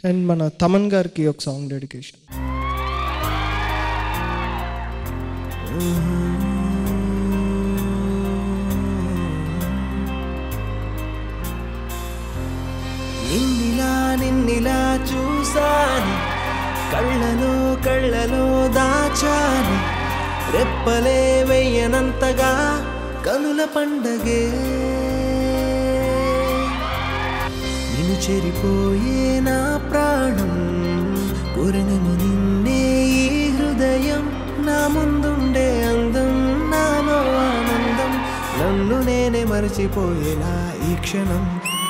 and మన తమన్ గారికి ఒక సాంగ్ డెడికేషన్ నిన్నిలా నిన్నిలా చూసాను కళ్ళలో కళ్ళలో దాచాను రెప్పలే వెయ్యనంతగా కనుల పండగే నిన్ను చెరిపోయే నా ప్రాణం కోరినము నిన్నే ఈ హృదయం నా ముందుండే అందం నాలో ఆనందం నన్ను నేనే మరచిపోయేలా ఈ క్షణం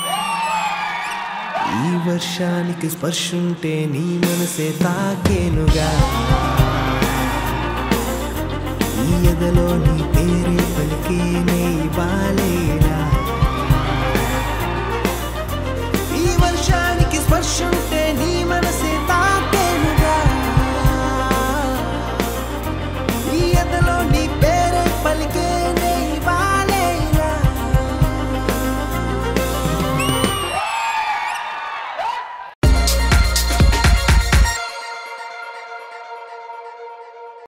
ఈ వర్షానికి స్పర్శుంటే నీ మనసే తాకేనుగా ఈ ఎదలో నీ పేరే పలికేనే బాలేలా ఈ వర్షానికి స్పర్శుంటే